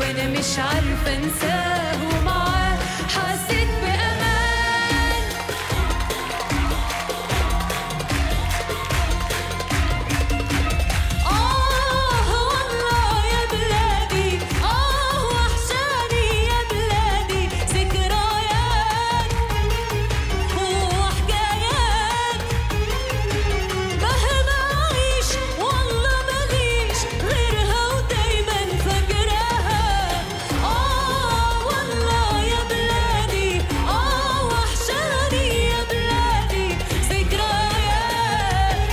وانا مش عارفة انساه ومعاه حسيت بأمان آه والله يا بلادي آه وحشاني يا بلادي ذكريات وحكايات مهما أعيش والله ماليش غيرها ودايما فاكراها آه والله يا بلادي آه وحشاني يا بلادي ذكريات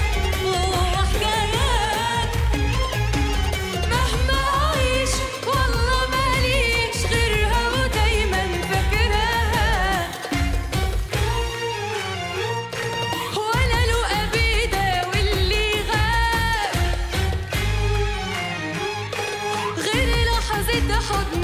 وحكايات مهما أعيش والله ماليش غيرها ودايما فاكراها ولا له أبيدة واللي غاب غير لحظة حضن